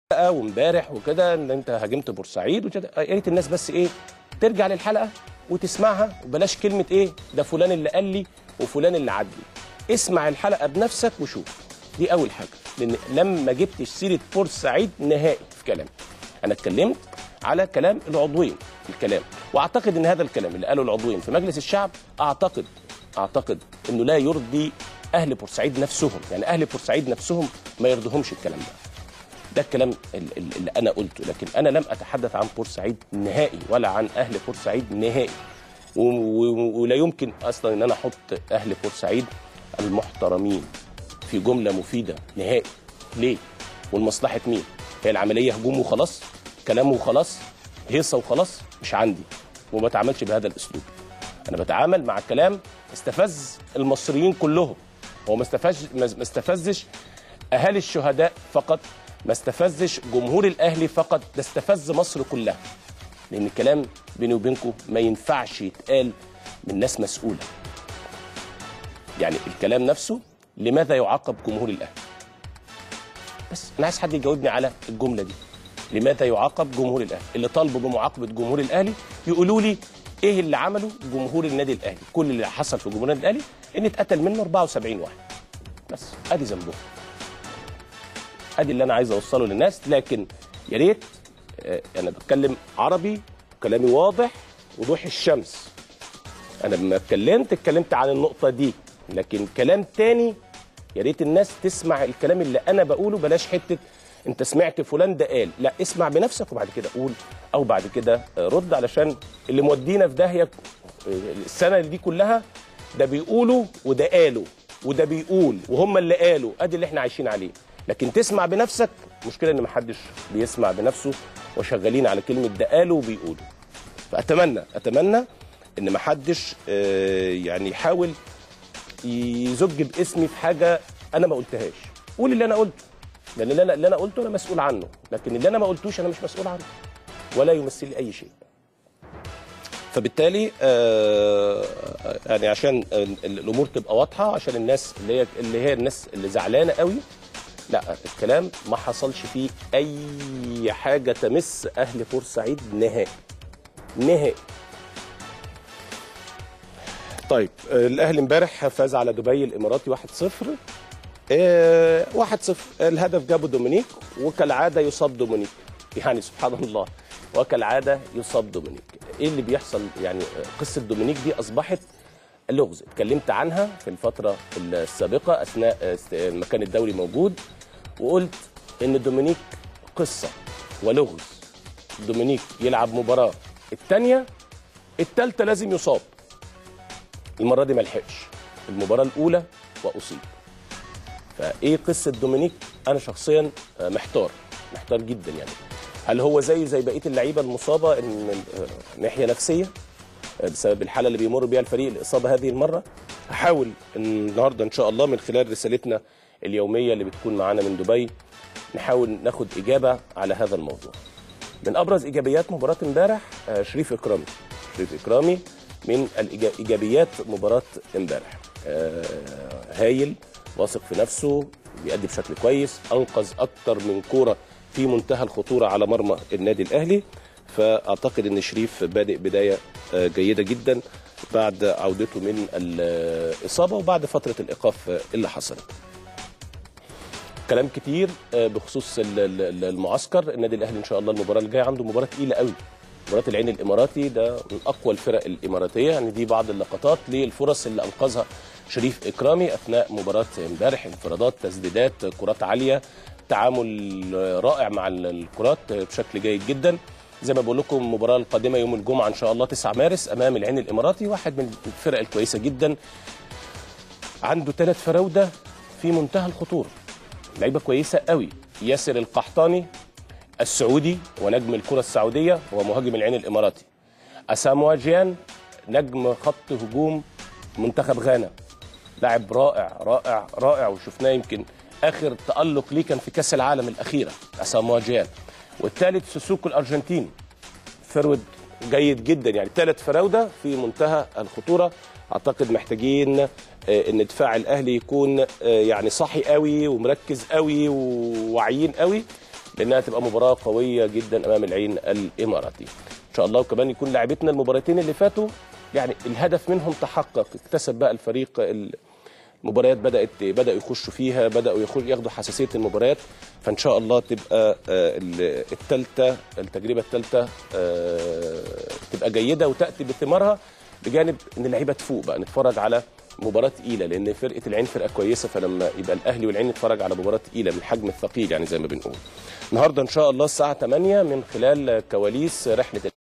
الحلقه وامبارح وكده ان انت هاجمت بورسعيد وكده يا ريت الناس بس ايه ترجع للحلقه وتسمعها وبلاش كلمه ايه ده فلان اللي قال لي وفلان اللي عدلي اسمع الحلقه بنفسك وشوف دي اول حاجه لان لما جبتش سيره بورسعيد نهائي في كلامي انا اتكلمت على كلام العضوين في الكلام واعتقد ان هذا الكلام اللي قاله العضوين في مجلس الشعب اعتقد اعتقد انه لا يرضي اهل بورسعيد نفسهم يعني اهل بورسعيد نفسهم ما يرضيهمش الكلام ده ده الكلام ال- ال- اللي انا قلته لكن انا لم اتحدث عن بورسعيد نهائي ولا عن اهل بورسعيد نهائي و- و- ولا يمكن اصلا ان انا احط اهل بورسعيد المحترمين في جمله مفيده نهائي ليه ولمصلحه مين هي العمليه هجوم وخلاص كلام وخلاص هيصه وخلاص مش عندي وما بتعاملش بهذا الاسلوب انا بتعامل مع كلام استفز المصريين كلهم هو ما استفز ما استفزش اهالي الشهداء فقط ما استفزش جمهور الاهلي فقط ده استفز مصر كلها لان الكلام بيني وبينكم ما ينفعش يتقال من ناس مسؤوله يعني الكلام نفسه لماذا يعاقب جمهور الاهلي بس انا عايز حد يجاوبني على الجمله دي لماذا يعاقب جمهور الاهلي اللي طالبوا بمعاقبه جمهور الاهلي يقولوا لي ايه اللي عمله جمهور النادي الاهلي كل اللي حصل في جمهور النادي الاهلي ان اتقتل منه 74 واحد بس ادي ذنبهم ادي اللي انا عايز اوصله للناس لكن يا ريت آه، انا بتكلم عربي كلامي واضح وضوح الشمس انا لما اتكلمت اتكلمت عن النقطه دي لكن كلام تاني يا ريت الناس تسمع الكلام اللي انا بقوله بلاش حته انت سمعت فلان ده قال لا اسمع بنفسك وبعد كده قول او بعد كده آه، رد علشان اللي مودينا في داهيه آه، السنه دي كلها ده بيقولوا وده قالوا وده بيقول وهم اللي قالوا ادي اللي احنا عايشين عليه لكن تسمع بنفسك مشكله ان محدش بيسمع بنفسه وشغالين على كلمه ده قالوا وبيقولوا فاتمنى اتمنى ان محدش آه، يعني يحاول يزج باسمي في حاجه انا ما قلتهاش قول اللي انا قلته لان اللي انا اللي انا قلته انا مسؤول عنه لكن اللي انا ما قلتوش انا مش مسؤول عنه ولا يمثل لي اي شيء فبالتالي آه يعني عشان ال- الامور تبقى واضحه عشان الناس اللي هي اللي هي الناس اللي زعلانه قوي لا الكلام ما حصلش فيه اي حاجه تمس اهل بورسعيد نهائي نهائي طيب آه، الاهلي امبارح فاز على دبي الاماراتي 1-0 آه، 1-0 الهدف جابه دومينيك وكالعاده يصاب دومينيك يعني سبحان الله وكالعاده يصاب دومينيك ايه اللي بيحصل يعني آه، قصه دومينيك دي اصبحت لغز اتكلمت عنها في الفتره السابقه اثناء آه، است- لما كان الدوري موجود وقلت ان دومينيك قصه ولغز دومينيك يلعب مباراه الثانيه الثالثه لازم يصاب المره دي ما لحقش المباراه الاولى واصيب فايه قصه دومينيك انا شخصيا آه، محتار محتار جدا يعني هل هو زيه زي بقيه اللعيبه المصابه ان آه، ناحيه نفسيه آه، بسبب الحاله اللي بيمر بيها الفريق الاصابه هذه المره هحاول إن النهارده ان شاء الله من خلال رسالتنا اليوميه اللي بتكون معانا من دبي نحاول ناخد اجابه على هذا الموضوع من ابرز ايجابيات مباراه امبارح آه، شريف اكرامي شريف اكرامي من الإيجا- ايجابيات مباراه امبارح آه، هايل واثق في نفسه بيأدي بشكل كويس انقذ اكتر من كوره في منتهى الخطوره على مرمى النادي الاهلي فاعتقد ان شريف بادئ بدايه آه، جيده جدا بعد عودته من الاصابه وبعد فتره الايقاف آه، اللي حصلت كلام كتير آه، بخصوص ال- ال- المعسكر النادي الاهلي ان شاء الله المباراه الجايه عنده مباراه تقيله قوي مباراه العين الاماراتي ده من اقوى الفرق الاماراتيه يعني دي بعض اللقطات للفرص اللي انقذها شريف اكرامي اثناء مباراه امبارح انفرادات تسديدات كرات عاليه تعامل آه، رائع مع ال- الكرات آه، بشكل جيد جدا زي ما بقول لكم المباراه القادمه يوم الجمعه ان شاء الله 9 مارس امام العين الاماراتي واحد من الفرق الكويسه جدا عنده ثلاث فراوده في منتهى الخطوره لعيبه كويسه قوي ياسر القحطاني السعودي ونجم الكره السعوديه ومهاجم العين الاماراتي اساموا جيان نجم خط هجوم منتخب غانا لاعب رائع رائع رائع وشفناه يمكن اخر تالق ليه كان في كاس العالم الاخيره اساموا جيان والثالث سوسوكو الارجنتيني فرود جيد جدا يعني ثلاث فراوده في منتهى الخطوره اعتقد محتاجين آه، ان دفاع الاهلي يكون آه، يعني صاحي قوي ومركز قوي وواعيين قوي لانها تبقى مباراه قويه جدا امام العين الاماراتي ان شاء الله وكمان يكون لاعبتنا المباراتين اللي فاتوا يعني الهدف منهم تحقق اكتسب بقى الفريق ال- المباريات بدات بداوا يخشوا فيها بداوا يخش ياخدوا حساسيه المباريات فان شاء الله تبقى الثالثه التجربه الثالثه تبقى جيده وتاتي بثمارها بجانب ان اللعيبه تفوق بقى نتفرج على مباراه تقيله لان فرقه العين فرقه كويسه فلما يبقى الاهلي والعين نتفرج على مباراه تقيله من الحجم الثقيل يعني زي ما بنقول النهارده ان شاء الله الساعه 8 من خلال كواليس رحله